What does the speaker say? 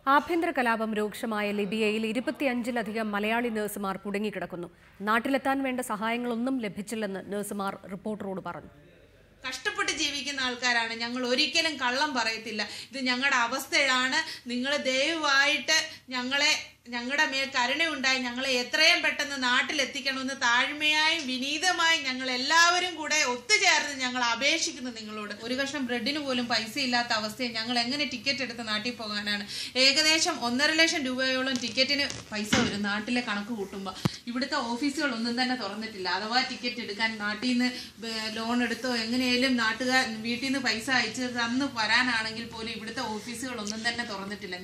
ആഭ്യന്തര കലാപം രൂക്ഷമായ ലിബിയയിൽ ഇരുപത്തിയഞ്ചിലധികം മലയാളി നഴ്സുമാർ കുടുങ്ങിക്കിടക്കുന്നു നാട്ടിലെത്താൻ വേണ്ട സഹായങ്ങളൊന്നും ലഭിച്ചില്ലെന്ന് നഴ്സുമാർ റിപ്പോർട്ടറോട് പറഞ്ഞു കഷ്ടപ്പെട്ട് ജീവിക്കുന്ന ആൾക്കാരാണ് ഞങ്ങൾ ഒരിക്കലും കള്ളം പറയത്തില്ല ഇത് ഞങ്ങളുടെ അവസ്ഥയാണ് നിങ്ങൾ ദയവായിട്ട് ഞങ്ങളെ ഞങ്ങളുടെ മേൽ കരുണയുണ്ടായി ഞങ്ങളെ എത്രയും പെട്ടെന്ന് നാട്ടിലെത്തിക്കണമെന്ന് താഴ്മയായും വിനീതമായും ഞങ്ങൾ എല്ലാവരും കൂടെ ഒത്തുചേർന്ന് ഞങ്ങൾ അപേക്ഷിക്കുന്നു നിങ്ങളോട് ഒരു കഷ്ണം ബ്രെഡിന് പോലും പൈസ ഇല്ലാത്ത അവസ്ഥയിൽ ഞങ്ങൾ എങ്ങനെ ടിക്കറ്റ് എടുത്ത് നാട്ടിൽ പോകാനാണ് ഏകദേശം ഒന്നര ലക്ഷം രൂപയോളം ടിക്കറ്റിന് പൈസ വരും നാട്ടിലെ കണക്ക് കൂട്ടുമ്പോൾ ഇവിടുത്തെ ഓഫീസുകളൊന്നും തന്നെ തുറന്നിട്ടില്ല അഥവാ ടിക്കറ്റ് എടുക്കാൻ നാട്ടിൽ നിന്ന് ലോൺ എടുത്തോ എങ്ങനെയാലും നാട്ടുകാർ വീട്ടിൽ നിന്ന് പൈസ അയച്ച് തന്ന് വരാനാണെങ്കിൽ പോലും ഇവിടുത്തെ ഓഫീസുകളൊന്നും തന്നെ തുറന്നിട്ടില്ല